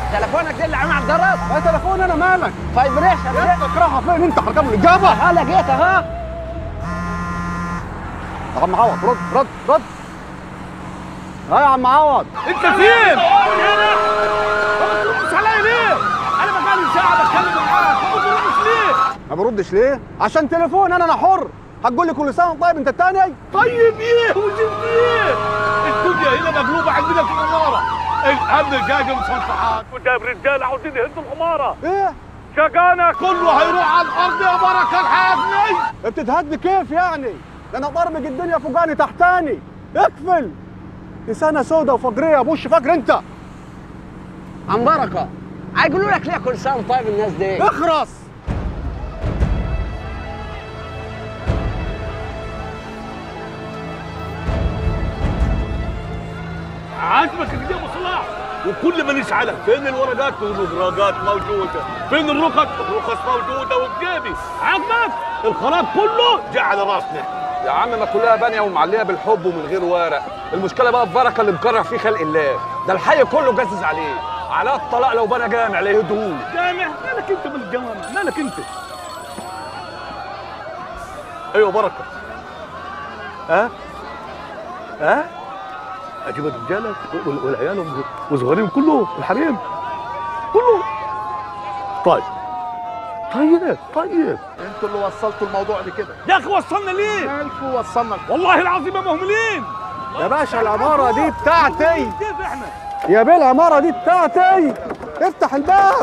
تليفونك ده اللي عامل على الجرس يا تليفون انا مالك فايبريشن يا ابنك رايحه فين انت حركه الاجابه ها لقيت اهو يا عم عوض رد رد رد ها يا عم عوض انت فين؟ ما بتردش عليا ليه؟ انا بقالي ساعه بتكلم معاك ما بتردش ليه؟ ما بردش ليه عشان تليفون انا انا حر هتقول لي كل سنه وأنت طيب انت التاني طيب ايه وزفت ايه؟ الدنيا هنا مقلوبه عندنا في العماره الامن جاي مصفحات وجايب رجاله عاوزين يهدوا العماره ايه شقانا كله هيروح على الارض يا بركه الحياه بتتهد كيف يعني ده انا برمج الدنيا فوقاني تحتاني اقفل دي سنه سودة وفقريه بوش فاكر انت عن بركه هيقولوا لك ليه كل سنه وأنت طيب الناس دي اخرس عاجبك كده يا ابو صلاح وكل ما نسألك فين الورقات تقول له الورقات موجوده فين الرخص الرخص موجوده وبجيبي عاجبك الخلاط كله جه على راسنا يا عم ما كلها بانيه ومعليه بالحب ومن غير ورق المشكله بقى في بركه اللي مكرر فيه خلق الله ده الحي كله جزز عليه على الطلاق لو بنى جامع لا يهدهوش جامع مالك انت بالجامع مالك انت ايوه بركه ها ها اجيب الرجاله وال- والعيال وصغيرين كله الحريم كله طيب طيب طيب انتوا اللي وصلتوا الموضوع لكده يا اخي وصلنا ليه؟ مالكوا وصلنا والله العظيم ما مهملين يا باشا العماره دي بتاعتي كيف احنا؟ يا بيه العماره دي بتاعتي افتح الباب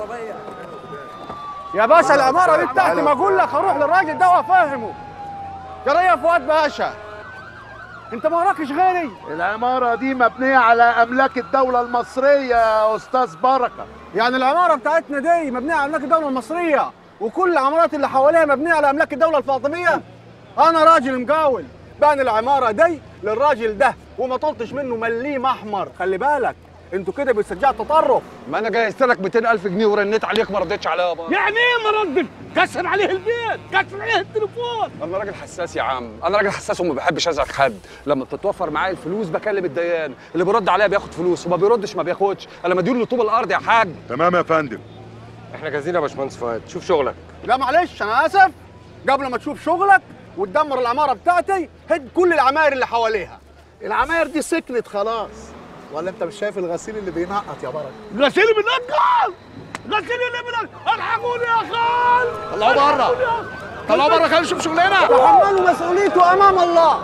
يا باشا العماره دي بتاعتي ما اقول لك اروح للراجل ده وافهمه جرى يا فؤاد باشا انت ما وراكش غيري العمارة دي مبنية على أملاك الدولة المصرية يا أستاذ بركة يعني العماره بتاعتنا دي مبنيه على املاك الدوله المصريه وكل العمارات اللي حواليها مبنيه على املاك الدوله الفاطميه انا راجل مقاول بان العماره دي للراجل ده وما طلتش منه مليم احمر خلي بالك انتوا كده بتشجعوا التطرف ما انا جهزت لك 200000 جنيه ورنيت عليك ما ردتش عليها بقى يعني ايه ما ردت؟ كسر عليه البيت، كسر عليه التليفون انا راجل حساس يا عم انا راجل حساس وما بحبش ازعج حد لما بتتوفر معايا الفلوس بكلم الديان اللي بيرد عليا بياخد فلوس وما بيردش ما بياخدش انا مديون لطوب الارض يا حاج تمام يا فندم احنا جاهزين يا باشمهندس فؤاد شوف شغلك لا معلش انا اسف قبل ما تشوف شغلك وتدمر العماره بتاعتي هد كل العماير اللي حواليها العماير دي سكنت خلاص ولا أنت مش شايف الغسيل اللي بينقط يا بركة غسيل بنقل غسيل اللي بنقل الحقوني يا خال طلعوا بره طلعوا بره خلينا نشوف شغلنا تحملوا مسؤوليته امام الله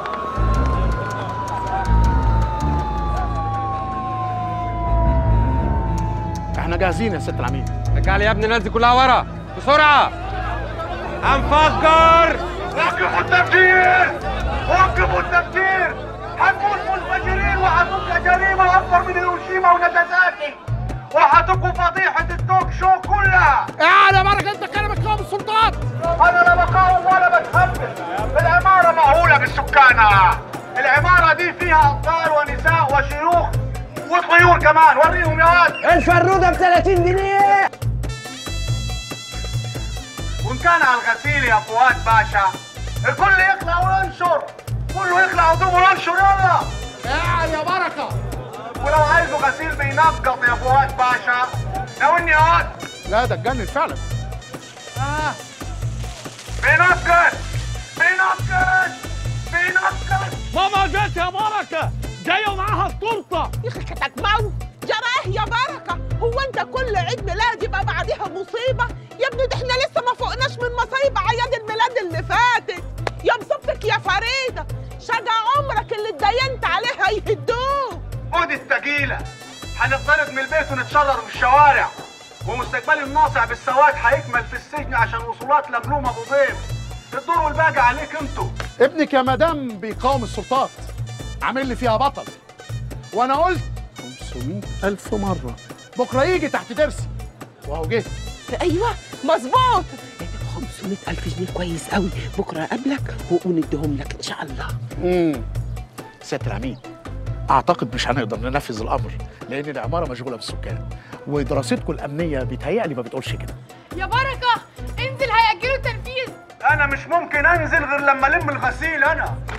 احنا جاهزين يا ست العميد رجع لي يا ابني الناس دي كلها ورا بسرعه هنفكر وقفوا التفجير وقفوا التفجير هنكون منفجرين وهتبقى جريمة أكبر من هيروشيما وناجازاكي وهتبقوا فضيحة التوك شو كلها اعلى يا بركة أنت كلامك قوم السلطات أنا لا بقاوم ولا بتخفف العمارة مأهولة بالسكانة العمارة دي فيها أطفال ونساء وشيوخ وطيور كمان وريهم يا واد الفروده ب 30 جنيه وإن كان على الغسيل يا فؤاد باشا الكل يقلع وينشر كله يقلع هدومه وينشر يلا اعلى يا بركة ولو عايزوا غسيل بينقط يا فؤاد باشا ناولني يا واد لا ده اتجنن فعلا بينقط بينقط بينقط ماما جت يا بركة جاية ومعاها التورتة يخكتك مو جراه يا بركة هو انت كل عيد ميلاد يبقى بعديها مصيبة يا ابني ده احنا لسه ما فوقناش من مصايب اعياد الميلاد اللي فاتت يا مصبتك يا فريدة شجع عمرك اللي اتدينت عليها يهدوه خد التقيلة هنطرد من البيت ونتشرر في الشوارع ومستقبلي الناصع بالسواد هيكمل في السجن عشان وصولات لملومة ابو ضيف الدور والباقي عليك انتوا ابنك يا مدام بيقاوم السلطات عامل لي فيها بطل وانا قلت 500 ألف مرة بكرة يجي تحت درسي وهو جه ايوه مظبوط 500 ألف جنيه كويس قوي بكرة أقابلك ونديهم لك إن شاء الله امم سيادة العميد أعتقد مش هنقدر ننفذ الأمر لأن العمارة مشغولة بالسكان ودراستكم الأمنية بيتهيألي ما بتقولش كده يا بركة انزل هيأجلوا التنفيذ انا مش ممكن انزل غير لما الم الغسيل انا